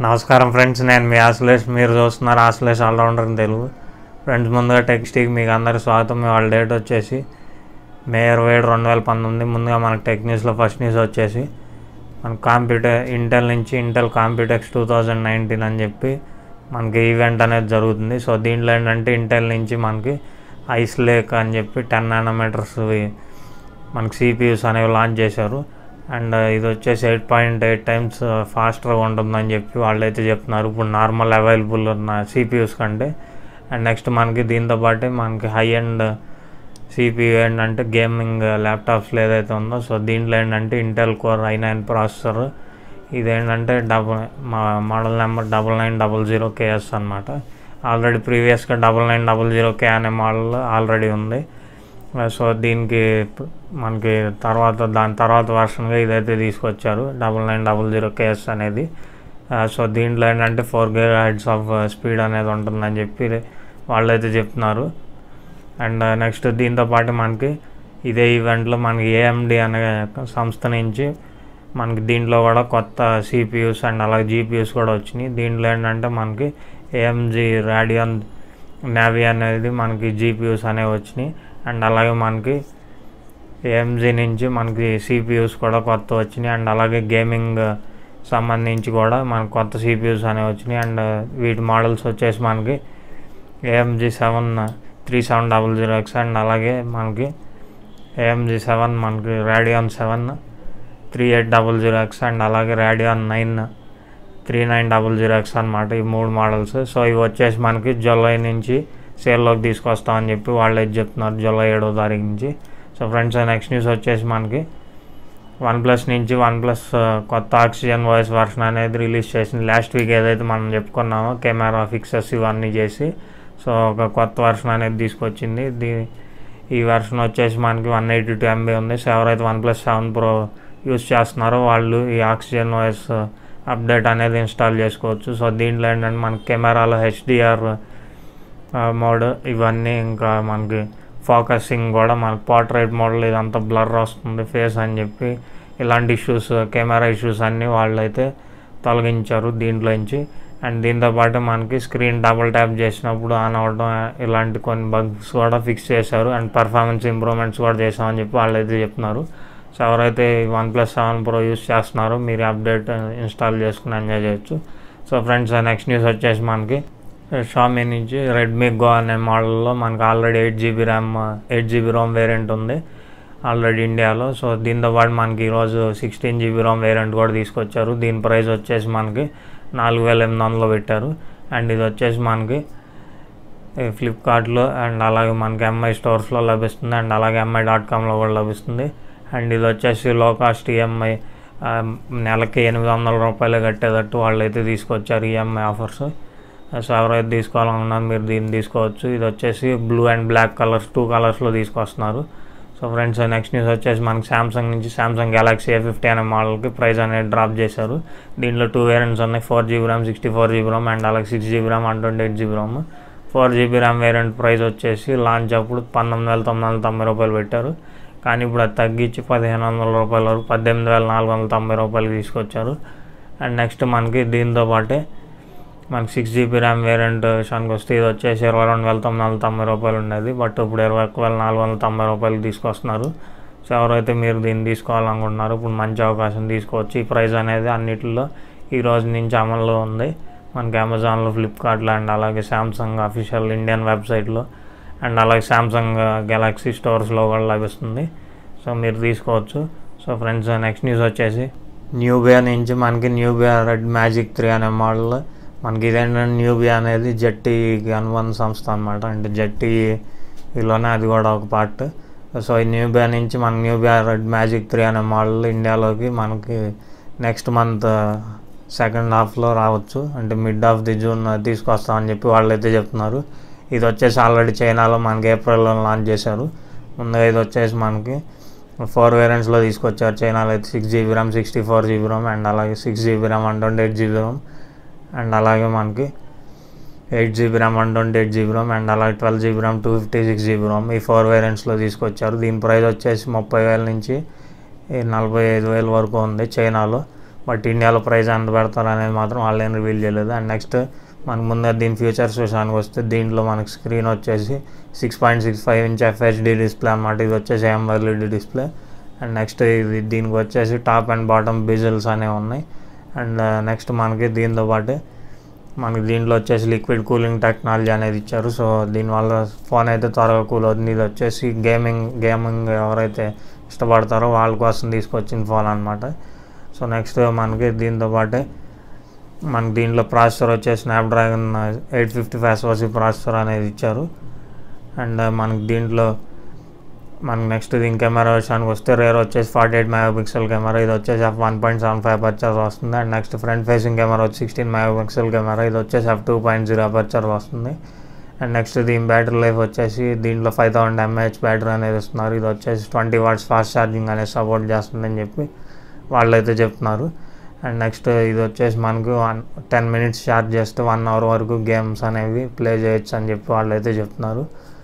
నమస్కారం ఫ్రెండ్స్ నేను మీ ఆశ్లేష్ మీరు చూస్తున్నారు Ashlesh allrounder in Telugu friends ముందుగా టెక్స్టిక్ మీకు అందరి స్వాగతం వాళ్ళ డేట్ వచ్చేసి మే ఇరవై ఏడు రెండు వేల పంతొమ్మిది ముందుగా మనకు టెక్ న్యూస్లో ఫస్ట్ న్యూస్ వచ్చేసి మన కాంప్యూటర్ ఇంటెల్ నుంచి Intel Computex two thousand nineteen అని చెప్పి మనకి ఈవెంట్ అనేది జరుగుతుంది సో దీంట్లో ఏంటంటే ఇంటెల్ నుంచి మనకి ఐస్ లేక్ అని చెప్పి టెన్ నానోమీటర్స్ మనకి సిపియూస్ అనేవి లాంచ్ చేశారు అండ్ ఇది వచ్చేసి ఎయిట్ పాయింట్ ఎయిట్ టైమ్స్ ఫాస్టర్గా ఉంటుందని చెప్పి వాళ్ళైతే చెప్తున్నారు ఇప్పుడు నార్మల్ అవైలబుల్ ఉన్న సిపియూస్ కంటే అండ్ నెక్స్ట్ మనకి దీంతో పాటే మనకి హై అండ్ సిపియూ ఏంటంటే గేమింగ్ ల్యాప్టాప్స్లో ఏదైతే ఉందో సో దీంట్లో ఏంటంటే Intel core i nine processor ఇదేంటంటే డబల్ మా model number double nine double zero KS అనమాట ఆల్రెడీ ప్రీవియస్గా double nine double zero K అనే మోడల్ ఆల్రెడీ ఉంది సో దీనికి ప- మనకి తర్వాత దాని తర్వాత వర్షన్గా ఇదైతే తీసుకొచ్చారు double nine double zero KS అనేది ఆ, సో దీంట్లో ఏంటంటే four gigahertz of speed అనేది ఉంటుందని చెప్పి వాళ్ళైతే చెప్తున్నారు అండ్ నెక్స్ట్ దీంతో పాటు మనకి ఇదే ఈవెంట్లో మనకి ఏఎండి అనే సంస్థ నుంచి మనకి దీంట్లో కూడా కొత్త సిపియూస్ అండ్ అలాగే జీపీయూస్ కూడా వచ్చినాయి దీంట్లో ఏంటంటే మనకి ఏఎంజీ రాడియన్ నావీ అనేది మనకి జీపీయూస్ అనేవి వచ్చినాయి అండ్ అలాగే మనకి ఏఎంజీ నుంచి మనకి సిపియూస్ కూడా కొత్త వచ్చినాయి అండ్ అలాగే గేమింగ్ సంబంధించి కూడా మనకు కొత్త సిపియూస్ అనేవి వచ్చినాయి అండ్ వీటి మోడల్స్ వచ్చేసి మనకి AMD seven three seven double zero X and అలాగే మనకి ఏఎంజీ సెవెన్ మనకి Radeon seven three eight double zero X and అలాగే Radeon nine three nine double zero X అనమాట ఈ మూడు మోడల్స్ సో ఇవి వచ్చేసి మనకి జూలై నుంచి సేల్లోకి తీసుకొస్తామని చెప్పి వాళ్ళు అయితే చెప్తున్నారు జూలై ఏడో తారీఖు నుంచి సో ఫ్రెండ్స్ నెక్స్ట్ న్యూస్ వచ్చేసి మనకి వన్ ప్లస్ నుంచి వన్ ప్లస్ కొత్త ఆక్సిజన్ వాయిస్ వర్షన్ అనేది రిలీజ్ చేసింది లాస్ట్ వీక్ ఏదైతే మనం చెప్పుకున్నామో కెమెరా ఫిక్సెస్ ఇవన్నీ చేసి సో ఒక కొత్త వర్షన్ అనేది తీసుకొచ్చింది దీ ఈ వర్షన్ వచ్చేసి మనకి వన్ ఎయిటీ టూ ఎంబీ ఉంది సో ఎవరైతే OnePlus seven pro use చేస్తున్నారో వాళ్ళు ఈ ఆక్సిజన్ వాయిస్ అప్డేట్ అనేది ఇన్స్టాల్ చేసుకోవచ్చు సో దీంట్లో ఏంటంటే మనకి కెమెరాలో హెచ్డిఆర్ మోడ్ ఇవన్నీ ఇంకా మనకి ఫోకసింగ్ కూడా మనకి పోర్ట్రైట్ మోడల్ ఇదంతా బ్లర్ వస్తుంది ఫేస్ అని చెప్పి ఇలాంటి ఇష్యూస్ కెమెరా ఇష్యూస్ అన్నీ వాళ్ళైతే తొలగించారు దీంట్లోంచి అండ్ దీంతో పాటు మనకి స్క్రీన్ డబుల్ ట్యాప్ చేసినప్పుడు ఆన్ అవ్వడం ఇలాంటి కొన్ని బగ్స్ కూడా ఫిక్స్ చేశారు అండ్ పర్ఫార్మెన్స్ ఇంప్రూవ్మెంట్స్ కూడా చేసామని చెప్పి వాళ్ళైతే చెప్తున్నారు సో ఎవరైతే OnePlus seven pro use చేస్తున్నారో మీరు అప్డేట్ ఇన్స్టాల్ చేసుకుని ఎంజాయ్ చేయొచ్చు సో ఫ్రెండ్స్ నెక్స్ట్ న్యూస్ వచ్చేసి మనకి షామీ నుంచి రెడ్మీ గో అనే మోడల్లో మనకి already eight GB RAM eight GB ROM variant ఉంది ఆల్రెడీ ఇండియాలో సో దీంతో పాటు మనకి ఈరోజు సిక్స్టీన్ జీబీ రోమ్ వేరియంట్ కూడా తీసుకొచ్చారు దీని ప్రైస్ వచ్చేసి మనకి నాలుగు వేల ఎనిమిది వందలు పెట్టారు అండ్ ఇది వచ్చేసి మనకి ఈ ఫ్లిప్కార్ట్లో అండ్ అలాగే మనకి ఎంఐ స్టోర్స్లో లభిస్తుంది అండ్ అలాగే ఎంఐ డాట్ కామ్లో కూడా లభిస్తుంది అండ్ ఇది వచ్చేసి లో కాస్ట్ ఈఎంఐ నెలకి ఎనిమిది వందల రూపాయలు కట్టేటట్టు వాళ్ళు అయితే తీసుకొచ్చారు ఈఎంఐ ఆఫర్స్ సో ఎవరైతే తీసుకోవాలనుకున్నారో మీరు దీన్ని తీసుకోవచ్చు ఇది వచ్చేసి blue and black colours two కలర్స్లో తీసుకొస్తున్నారు సో ఫ్రెండ్స్ నెక్స్ట్ న్యూస్ వచ్చేసి మనకి సామ్సంగ్ నుంచి సామ్సంగ్ గెలాక్సీ ఏ ఫిఫ్టీ అనే మోడల్కి ప్రైస్ అనేది డ్రాప్ చేశారు దీంట్లో టూ వేరియంట్స్ ఉన్నాయి four GB RAM sixty four GB RAM and అలాగే six GB RAM one twenty eight GB RAM four GB RAM variant price వచ్చేసి లాంచ్ అప్పుడు పంతొమ్మిది వేల తొమ్మిది వందల తొంభై రూపాయలు పెట్టారు కానీ ఇప్పుడు అది తగ్గించి పదిహేను వందల రూపాయల వరకు పద్దెనిమిది వేల నాలుగు వందల తొంభై రూపాయలకి తీసుకొచ్చారు అండ్ నెక్స్ట్ మనకి దీంతో పాటే మనకి సిక్స్ జీబీ ర్యామ్ వేరియంట్ విషయానికి వస్తే ఇది వచ్చేసి ఇరవై రెండు వేల తొమ్మిది వందల తొంభై రూపాయలు ఉండేది బట్ ఇప్పుడు ఇరవై ఒక్క వేల నాలుగు వందల తొంభై రూపాయలు తీసుకొస్తున్నారు సో ఎవరైతే మీరు దీన్ని తీసుకోవాలనుకుంటున్నారో ఇప్పుడు మంచి అవకాశం తీసుకోవచ్చు ఈ ప్రైస్ అనేది అన్నిటిలో ఈ రోజు నుంచి అమల్లో ఉంది మనకి అమెజాన్లో ఫ్లిప్కార్ట్లో అండ్ అలాగే సామ్సంగ్ అఫీషియల్ ఇండియన్ వెబ్సైట్లో అండ్ అలాగే సామ్సంగ్ గెలాక్సీ స్టోర్స్లో కూడా లభిస్తుంది సో మీరు తీసుకోవచ్చు సో ఫ్రెండ్స్ నెక్స్ట్ న్యూస్ వచ్చేసి న్యూబియా నుంచి మనకి న్యూబియా రెడ్ మ్యాజిక్ త్రీ అనే మోడల్ మనకి ఇదేంటంటే న్యూబియా అనేది జెట్టీకి అనుబంధ సంస్థ అనమాట అంటే జెట్టీలోనే అది కూడా ఒక పార్ట్ సో ఈ న్యూబియా నుంచి మన న్యూబియా రెడ్ మ్యాజిక్ త్రీ అనే మోడల్ ఇండియాలోకి మనకి నెక్స్ట్ మంత్ సెకండ్ హాఫ్లో రావచ్చు అంటే మిడ్ ఆఫ్ ది జూన్ తీసుకొస్తామని చెప్పి వాళ్ళు అయితే చెప్తున్నారు ఇది వచ్చేసి ఆల్రెడీ చైనాలో మనకి ఏప్రిల్లో లాంచ్ చేశారు ముందుగా ఇది వచ్చేసి మనకి ఫోర్ వేరియంట్స్లో తీసుకొచ్చారు చైనాలో అయితే six GB RAM sixty four GB RAM and అలాగే six GB RAM one twenty eight GB RAM and అలాగే మనకి eight GB RAM one twenty eight GB RAM and అలాగే twelve GB RAM two fifty six GB RAM ఈ four వేరియంట్స్లో తీసుకొచ్చారు దీని price వచ్చేసి ముప్పై వేల నుంచి ఈ నలభై ఐదు వేల వరకు ఉంది చైనాలో బట్ ఇండియాలో ప్రైస్ ఎంత పెడతారు అనేది మాత్రం వాళ్ళు ఏం రివీల్ చేయలేదు అండ్ నెక్స్ట్ మనకు ముందే దీని ఫీచర్స్ విషయానికి వస్తే దీంట్లో మనకి స్క్రీన్ వచ్చేసి six point six five inch FHD display అన్నమాట ఇది వచ్చేసి ఎంఎల్ఈడి డిస్ప్లే అండ్ నెక్స్ట్ ఇది దీనికి వచ్చేసి టాప్ అండ్ బాటమ్ బిజిల్స్ అనేవి ఉన్నాయి అండ్ నెక్స్ట్ మనకి దీంతో పాటు మనకి దీంట్లో వచ్చేసి లిక్విడ్ కూలింగ్ టెక్నాలజీ అనేది ఇచ్చారు సో దీనివల్ల ఫోన్ అయితే త్వరగా కూల్ అవుతుంది ఇది వచ్చేసి గేమింగ్ గేమింగ్ ఎవరైతే ఇష్టపడతారో వాళ్ళ కోసం తీసుకొచ్చిన ఫోన్ అనమాట సో నెక్స్ట్ మనకి దీంతో పాటే మనకి దీంట్లో ప్రాసెసర్ వచ్చేసి Snapdragon eight fifty five SOC processor అనేది ఇచ్చారు అండ్ మనకి దీంట్లో మనకి నెక్స్ట్ దీని కెమెరా విషయానికి వస్తే రేర్ వచ్చేసి forty eight megapixel camera ఇది వచ్చేసి F one point seven five aperture వస్తుంది and next front facing camera వచ్చి సిక్స్టీన్ మెగా పిక్సెల్ కెమెరా ఇది వచ్చేసి F two point zero aperture వస్తుంది అండ్ నెక్స్ట్ దీని బ్యాటరీ లైఫ్ వచ్చేసి దీంట్లో ఫైవ్ థౌసండ్ ఎంఏహెచ్ బ్యాటరీ అనేది ఇస్తున్నారు ఇది వచ్చేసి ట్వంటీ వాట్స్ ఫాస్ట్ ఛార్జింగ్ అనేది సపోర్ట్ చేస్తుందని చెప్పి వాళ్ళైతే చెప్తున్నారు అండ్ నెక్స్ట్ ఇది వచ్చేసి మనకు వన్ టెన్ మినిట్స్ ఛార్జ్ చేస్తే వన్ అవర్ వరకు గేమ్స్ అనేవి ప్లే చేయొచ్చు అని చెప్పి వాళ్ళైతే చెప్తున్నారు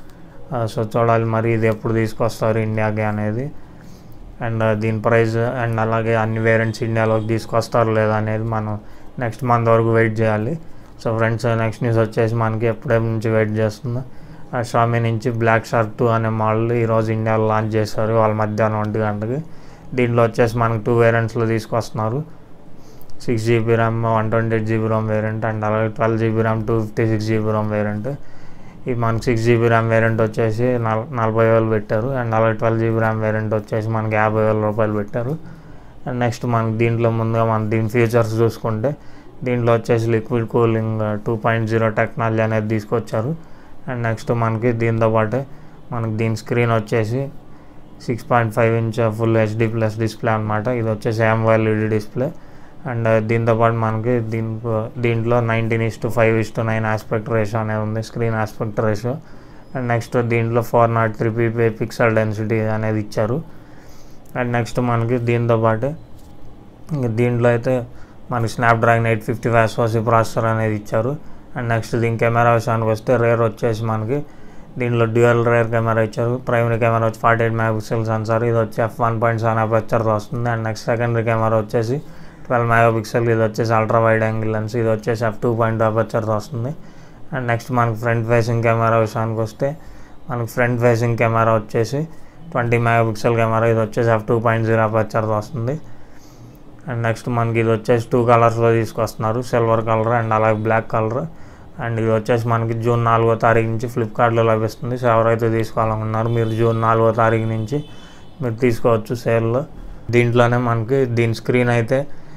సో చూడాలి మరి ఇది ఎప్పుడు తీసుకొస్తారు ఇండియాకి అనేది అండ్ దీని ప్రైస్ అండ్ అలాగే అన్ని వేరియంట్స్ ఇండియాలోకి తీసుకొస్తారు లేదా అనేది మనం నెక్స్ట్ మంత్ వరకు వెయిట్ చేయాలి సో ఫ్రెండ్స్ నెక్స్ట్ న్యూస్ వచ్చేసి మనకి ఎప్పుడే నుంచి వెయిట్ చేస్తుందో షామీ నుంచి బ్లాక్ షార్క్ టూ అనే మోడల్ ఈరోజు ఇండియాలో లాంచ్ చేశారు వాళ్ళ మధ్యాహ్నం ఒంటి గంటకి దీంట్లో వచ్చేసి మనకి టూ వేరియంట్స్లో తీసుకొస్తున్నారు six GB RAM one twenty eight GB RAM variant and అలాగే twelve GB RAM two fifty six GB RAM variant ఈ మనకి సిక్స్ జీబీ ర్యామ్ వేరియంట్ వచ్చేసి నల్ నలభై వేలు పెట్టారు అండ్ అలాగే ట్వెల్వ్ జీబీ ర్యామ్ వేరియంట్ వచ్చేసి మనకి యాభై వేల రూపాయలు పెట్టారు అండ్ నెక్స్ట్ మనకి దీంట్లో ముందుగా మన దీని ఫీచర్స్ చూసుకుంటే దీంట్లో వచ్చేసి liquid cooling two point zero technology అనేది తీసుకొచ్చారు అండ్ నెక్స్ట్ మనకి దీంతో పాటు మనకి దీని స్క్రీన్ వచ్చేసి six point five inch full HD plus display అనమాట ఇది వచ్చేసి ఎంవైఎల్ఈడి డిస్ప్లే అండ్ దీంతో పాటు మనకి దీంట్లో దీంట్లో nineteen is to five is to nine aspect ratio అనేది ఉంది screen aspect ratio and next దీంట్లో four naught three PP pixel density అనేది ఇచ్చారు అండ్ నెక్స్ట్ మనకి దీంతో పాటు ఇంక దీంట్లో అయితే మనకి Snapdragon eight fifty five SOC processor అనేది ఇచ్చారు అండ్ నెక్స్ట్ దీని కెమెరా విషయానికి వస్తే రేర్ వచ్చేసి మనకి దీంట్లో డ్యూయల్ రేర్ కెమెరా ఇచ్చారు ప్రైమరీ కెమెరా వచ్చి forty eight megapixel sensor ఇది వచ్చి F one point seven aperture వస్తుంది అండ్ నెక్స్ట్ సెకండరీ కెమెరా వచ్చేసి ట్వెల్వ్ మెగా పిక్సెల్ ఇది వచ్చేసి అల్ట్రా వైడ్ యాంగిల్ లెన్స్ ఇది వచ్చేసి ఎఫ్ టూ పాయింట్ అపర్చర్ వస్తుంది అండ్ నెక్స్ట్ మనకి ఫ్రంట్ ఫేసింగ్ కెమెరా విషయానికి వస్తే మనకి ఫ్రంట్ ఫేసింగ్ కెమెరా వచ్చేసి ట్వంటీ మెగా పిక్సెల్ కెమెరా ఇది వచ్చేసి F two point zero aperture వస్తుంది అండ్ నెక్స్ట్ మనకి ఇది వచ్చేసి టూ కలర్స్లో తీసుకొస్తున్నారు సిల్వర్ కలర్ అండ్ అలాగే బ్లాక్ కలర్ అండ్ ఇది వచ్చేసి మనకి జూన్ నాలుగో తారీఖు నుంచి ఫ్లిప్కార్ట్లో లభిస్తుంది సో ఎవరైతే తీసుకోవాలనుకున్నారో మీరు జూన్ నాలుగో తారీఖు నుంచి మీరు తీసుకోవచ్చు సేల్లో దీంట్లోనే మనకి దీని స్క్రీన్ అయితే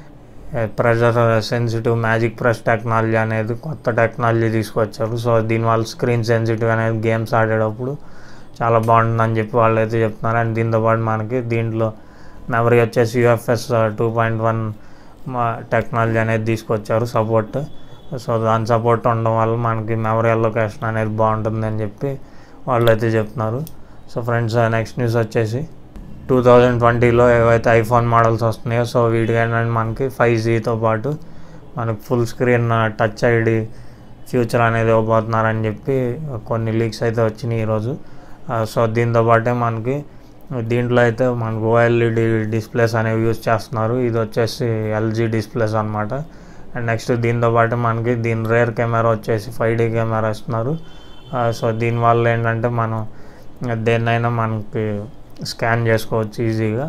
pressure sensitive magic press technology అనేది కొత్త టెక్నాలజీ తీసుకొచ్చారు సో దీనివల్ల స్క్రీన్ సెన్సిటివ్ అనేది గేమ్స్ ఆడేటప్పుడు చాలా బాగుంటుందని చెప్పి వాళ్ళు అయితే చెప్తున్నారు అండ్ దీంతో పాటు మనకి దీంట్లో మెమరీ వచ్చేసి UFS two point one technology అనేది తీసుకొచ్చారు సపోర్ట్ సో దాని సపోర్ట్ ఉండడం వల్ల మనకి మెమరీ అలొకేషన్ అనేది బాగుంటుంది అని చెప్పి వాళ్ళు అయితే చెప్తున్నారు సో ఫ్రెండ్స్ నెక్స్ట్ న్యూస్ వచ్చేసి టూ థౌజండ్ ట్వంటీలో ఏవైతే ఐఫోన్ మోడల్స్ వస్తున్నాయో సో వీటికి ఏంటంటే మనకి ఫైవ్ జీతో పాటు మనకి full screen touch ID future అనేది ఇవ్వబోతున్నారని చెప్పి కొన్ని లీక్స్ అయితే వచ్చినాయి ఈరోజు సో దీంతో పాటే మనకి దీంట్లో అయితే మనకు ఓఎల్ఈడి డిస్ప్లేస్ అనేవి యూజ్ చేస్తున్నారు ఇది వచ్చేసి ఎల్జీ డిస్ప్లేస్ అనమాట అండ్ నెక్స్ట్ దీంతో పాటు మనకి దీని రేర్ కెమెరా వచ్చేసి ఫైవ్ డీ కెమెరా ఇస్తున్నారు సో దీనివల్ల ఏంటంటే మనం దేన్నైనా మనకి స్కాన్ చేసుకోవచ్చు ఈజీగా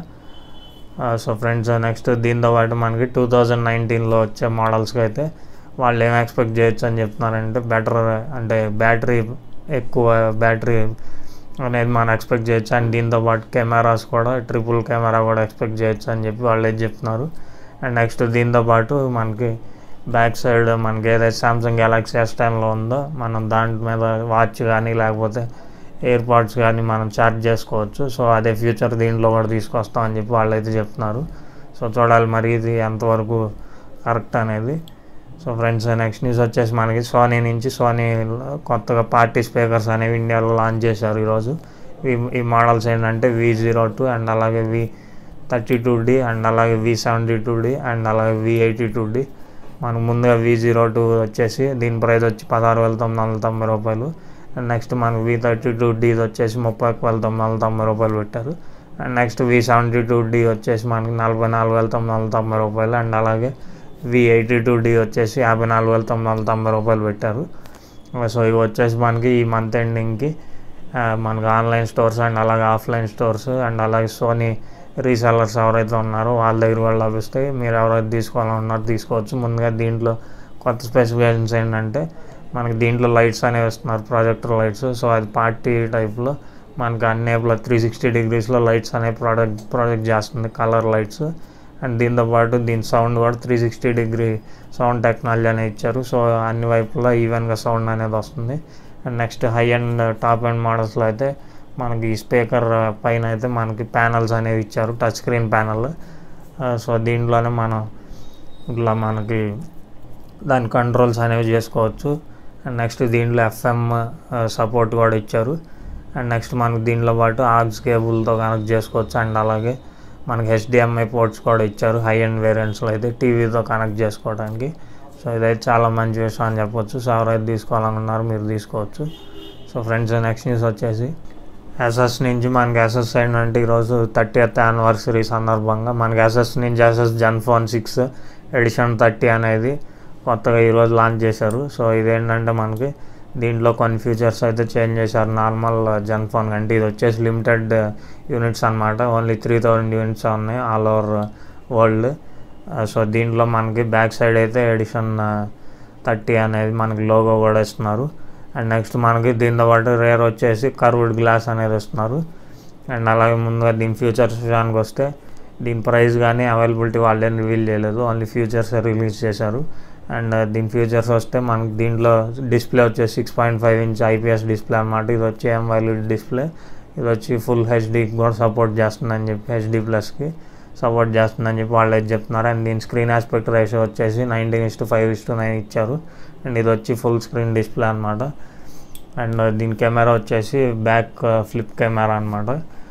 సో ఫ్రెండ్స్ నెక్స్ట్ దీంతో పాటు మనకి టూ థౌజండ్ నైన్టీన్లో వచ్చే మోడల్స్కి అయితే వాళ్ళు ఏం ఎక్స్పెక్ట్ చేయొచ్చు అని చెప్తున్నారంటే బెటర్ అంటే బ్యాటరీ ఎక్కువ బ్యాటరీ అనేది మనం ఎక్స్పెక్ట్ చేయొచ్చు అండ్ దీంతో పాటు కెమెరాస్ కూడా ట్రిపుల్ కెమెరా కూడా ఎక్స్పెక్ట్ చేయొచ్చు అని చెప్పి వాళ్ళు ఏది చెప్తున్నారు అండ్ నెక్స్ట్ దీంతో పాటు మనకి బ్యాక్ సైడ్ మనకి ఏదైతే సామ్సంగ్ గెలాక్సీ ఎస్ టెన్లో ఉందో మనం దాని మీద వాచ్ కానీ లేకపోతే ఎయిర్ పాడ్స్ కానీ మనం ఛార్జ్ చేసుకోవచ్చు సో అదే ఫ్యూచర్ దీంట్లో కూడా తీసుకొస్తామని చెప్పి వాళ్ళు అయితే చెప్తున్నారు సో చూడాలి మరి ఇది ఎంతవరకు కరెక్ట్ అనేది సో ఫ్రెండ్స్ నెక్స్ట్ న్యూస్ వచ్చేసి మనకి సోనీ నుంచి సోనీ కొత్తగా పార్టీ స్పీకర్స్ అనేవి ఇండియాలో లాంచ్ చేశారు ఈరోజు ఈ ఈ మోడల్స్ ఏంటంటే వి జీరో టూ అండ్ అలాగే V thirty two D and అలాగే V seventy two D and అలాగే వి ఎయిటీ టూ డి మనకు ముందుగా వి జీరో టూ వచ్చేసి దీని ప్రైస్ వచ్చి పదహారు వేల తొమ్మిది వందల తొంభై రూపాయలు అండ్ నెక్స్ట్ మనకు వి థర్టీ టూ డీది వచ్చేసి ముప్పై ఒక్క వేల తొమ్మిది వందల తొంభై రూపాయలు పెట్టారు and next V seventy two D వచ్చేసి మనకి నలభై నాలుగు వేల తొమ్మిది వందల తొంభై రూపాయలు అండ్ అలాగే వి ఎయిటీ టూ డి వచ్చేసి యాభై నాలుగు వేల తొమ్మిది వందల తొంభై రూపాయలు పెట్టారు సో ఇవి వచ్చేసి మనకి ఈ మంత్ ఎండింగ్కి మనకి ఆన్లైన్ స్టోర్స్ అండ్ అలాగే ఆఫ్లైన్ స్టోర్స్ అండ్ అలాగే సోనీ రీసెల్లర్స్ ఎవరైతే ఉన్నారో వాళ్ళ దగ్గర కూడా లభిస్తాయి మీరు ఎవరైతే తీసుకోవాలన్నారో తీసుకోవచ్చు ముందుగా దీంట్లో కొత్త స్పెసిఫికేషన్స్ ఏంటంటే మనకి దీంట్లో లైట్స్ అనేవి ఇస్తున్నారు ప్రాజెక్టర్ లైట్స్ సో అది పార్టీ టైప్లో మనకి అన్ని వైపులా త్రీ సిక్స్టీ డిగ్రీస్లో లైట్స్ అనేవి ప్రాడక్ట్ ప్రాజెక్ట్ చేస్తుంది కలర్ లైట్స్ అండ్ దీంతో పాటు దీని సౌండ్ కూడా three sixty degree sound technology అనేది ఇచ్చారు సో అన్ని వైపులా ఈవెన్గా సౌండ్ అనేది వస్తుంది and next high and top and మోడల్స్లో అయితే మనకి స్పీకర్ పైన అయితే మనకి ప్యానల్స్ అనేవి ఇచ్చారు టచ్ స్క్రీన్ ప్యానల్ సో దీంట్లోనే మనం ఇట్లా మనకి దాని కంట్రోల్స్ అనేవి చేసుకోవచ్చు అండ్ నెక్స్ట్ దీంట్లో ఎఫ్ఎం సపోర్ట్ కూడా ఇచ్చారు అండ్ నెక్స్ట్ మనకి దీంట్లో పాటు ఆర్గ్స్ కేబుల్తో కనెక్ట్ చేసుకోవచ్చు అండ్ అలాగే మనకి హెచ్డిఎంఐ పోర్ట్స్ కూడా ఇచ్చారు హై అండ్ వేరియంట్స్లో అయితే టీవీతో కనెక్ట్ చేసుకోవడానికి సో ఇదైతే చాలా మంచి విషయం అని చెప్పొచ్చు సో ఎవరైతే తీసుకోవాలనుకున్నారో మీరు తీసుకోవచ్చు సో ఫ్రెండ్స్ నెక్స్ట్ న్యూస్ వచ్చేసి ఎస్ఎస్ నుంచి మనకి ఎస్ఎస్ ఏంటంటే ఈరోజు థర్టీయత్ యానివర్సరీ సందర్భంగా మనకి ఎస్ఎస్ నుంచి SS ZenFone six edition thirty అనేది కొత్తగా ఈరోజు లాంచ్ చేశారు సో ఇదేంటంటే మనకి దీంట్లో కొన్ని ఫీచర్స్ అయితే చేంజ్ చేశారు నార్మల్ జన్ ఫోన్ కంటే ఇది వచ్చేసి లిమిటెడ్ యూనిట్స్ అనమాట ఓన్లీ త్రీ థౌజండ్ యూనిట్స్ ఉన్నాయి ఆల్ ఓవర్ వరల్డ్ సో దీంట్లో మనకి బ్యాక్ సైడ్ అయితే ఎడిషన్ థర్టీ అనేది మనకి లోగో కూడా ఇస్తున్నారు అండ్ నెక్స్ట్ మనకి దీంతో పాటు రేర్ వచ్చేసి కర్వ్డ్ గ్లాస్ అనేది ఇస్తున్నారు అండ్ అలాగే ముందుగా దీని ఫ్యూచర్స్ విషయానికి వస్తే దీని ప్రైస్ కానీ అవైలబిలిటీ వాళ్ళేం రివీల్ చేయలేదు ఓన్లీ ఫ్యూచర్స్ రిలీజ్ చేశారు అండ్ దీని ఫ్యూచర్స్ వస్తే మనకి దీంట్లో డిస్ప్లే వచ్చేసి six point five inch IPS display అనమాట ఇది వచ్చి ఎంవైల్యూడ్ డిస్ప్లే ఇది వచ్చి ఫుల్ హెచ్డీకి కూడా సపోర్ట్ చేస్తుందని చెప్పి హెచ్డీ ప్లస్కి సపోర్ట్ చేస్తుందని చెప్పి వాళ్ళు అయితే చెప్తున్నారు అండ్ దీని స్క్రీన్ ఆస్పెక్ట్ రేషియో వచ్చేసి nineteen is to five is to nine ఇచ్చారు అండ్ ఇది వచ్చి ఫుల్ స్క్రీన్ డిస్ప్లే అనమాట అండ్ దీని కెమెరా వచ్చేసి బ్యాక్ ఫ్లిప్ కెమెరా అనమాట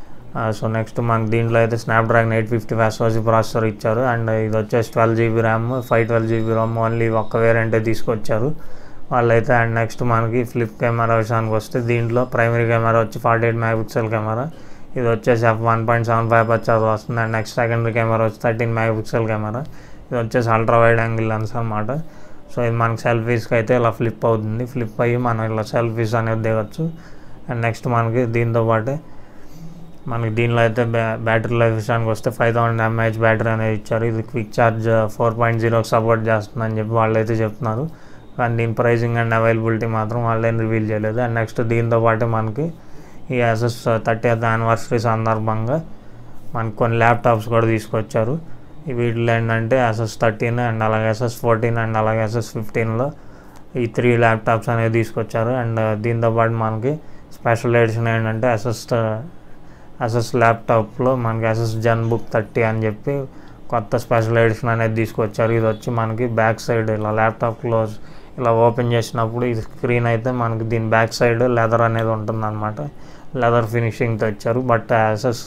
సో నెక్స్ట్ మనకి దీంట్లో అయితే Snapdragon eight fifty SoC processor ఇచ్చారు అండ్ ఇది వచ్చేసి twelve GB RAM five twelve GB RAM only ఒక్క వేరియంటే తీసుకొచ్చారు వాళ్ళైతే అండ్ నెక్స్ట్ మనకి ఫ్లిప్ కెమెరా విషయానికి వస్తే దీంట్లో ప్రైమరీ కెమెరా వచ్చి ఫార్టీ ఎయిట్ మెగాపిక్సెల్ కెమెరా ఇది వచ్చేసి F one point seven five పచ్చారు వస్తుంది అండ్ నెక్స్ట్ సెకండరీ కెమెరా వచ్చి థర్టీన్ మెగాపిక్సెల్ కెమెరా ఇది వచ్చేసి అల్ట్రా వైడ్ యాంగిల్ లెన్స్ అనమాట సో ఇది మనకి సెల్ఫీస్కి అయితే ఇలా ఫ్లిప్ అవుతుంది ఫ్లిప్ అయ్యి మనం ఇలా సెల్ఫీస్ అనేది దిగచ్చు అండ్ నెక్స్ట్ మనకి దీంతో పాటే మనకి దీనిలో అయితే బ్యా బ్యాటరీ లైఫ్ విషయానికి వస్తే ఫైవ్ థౌసండ్ ఎంఏహెచ్ బ్యాటరీ అనేది ఇచ్చారు ఇది క్విక్ ఛార్జ్ ఫోర్ పాయింట్ జీరోకి సపోర్ట్ చేస్తుందని చెప్పి వాళ్ళు అయితే చెప్తున్నారు కానీ దీని ప్రైసింగ్ అండ్ అవైలబిలిటీ మాత్రం వాళ్ళేం రివీల్ చేయలేదు అండ్ నెక్స్ట్ దీంతో పాటు మనకి ఈ ఎస్ఎస్ థర్టీ యానివర్సరీ సందర్భంగా మనకి కొన్ని ల్యాప్టాప్స్ కూడా తీసుకొచ్చారు ఈ వీటిలో ఏంటంటే ఎస్ఎస్ థర్టీన్ అండ్ అలాగే ఎస్ఎస్ ఫోర్టీన్ అండ్ అలాగే ఎస్ఎస్ ఫిఫ్టీన్లో ఈ త్రీ ల్యాప్టాప్స్ అనేది తీసుకొచ్చారు అండ్ దీంతో పాటు మనకి స్పెషల్ ఎడిషన్ ఏంటంటే ఎస్ఎస్ ఎస్ఎస్ ల్యాప్టాప్లో మనకి ఎస్ఎస్ జన్ బుక్ థర్టీ అని చెప్పి కొత్త స్పెషల్ ఎడిషన్ అనేది తీసుకొచ్చారు ఇది వచ్చి మనకి బ్యాక్ సైడ్ ఇలా ల్యాప్టాప్ క్లోజ్ ఇలా ఓపెన్ చేసినప్పుడు ఇది స్క్రీన్ అయితే మనకి దీని బ్యాక్ సైడ్ లెదర్ అనేది ఉంటుందన్నమాట లెదర్ ఫినిషింగ్తో ఇచ్చారు బట్ ఎస్ఎస్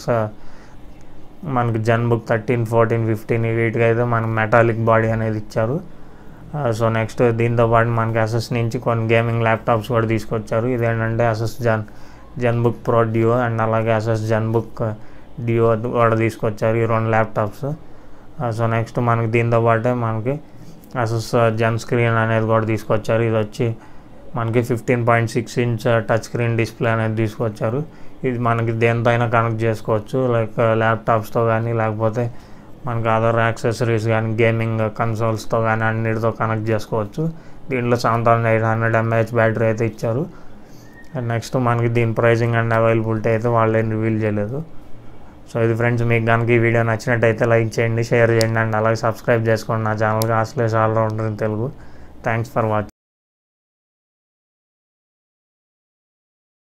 మనకి ZenBook thirteen fourteen fifteen వీటికి అయితే మనకి మెటాలిక్ బాడీ అనేది ఇచ్చారు సో నెక్స్ట్ దీంతో పాటు మనకి ఎస్ఎస్ నుంచి కొన్ని గేమింగ్ ల్యాప్టాప్స్ కూడా తీసుకొచ్చారు ఇదేంటంటే SS Zen ZenBook pro duo and అలాగే ఎస్ఎస్ జన్ బుక్ డియో కూడా తీసుకొచ్చారు ఈ రెండు ల్యాప్టాప్స్ సో నెక్స్ట్ మనకి దీంతో పాటే మనకి అసస్ జన్ స్క్రీన్ అనేది కూడా తీసుకొచ్చారు ఇది వచ్చి మనకి fifteen point six inch touch screen display అనేది తీసుకొచ్చారు ఇది మనకి దేనితో అయినా కనెక్ట్ చేసుకోవచ్చు లైక్ ల్యాప్టాప్స్తో కానీ లేకపోతే మనకి అదర్ యాక్సెసరీస్ కానీ గేమింగ్ కన్సోల్స్తో కానీ అన్నిటితో కనెక్ట్ చేసుకోవచ్చు దీంట్లో seven thousand eight hundred mAh battery అయితే ఇచ్చారు అండ్ నెక్స్ట్ మనకి దీని ప్రైజింగ్ అండ్ అవైలబిలిటీ అయితే వాళ్ళు ఏం రివీల్ చేయలేదు సో ఇది ఫ్రెండ్స్ మీకు కనుక ఈ వీడియో నచ్చినట్టయితే లైక్ చేయండి షేర్ చేయండి అండ్ అలాగే సబ్స్క్రైబ్ చేసుకోండి నా ఛానల్కి ఆస్లేస్ allrounder in Telugu thanks for watching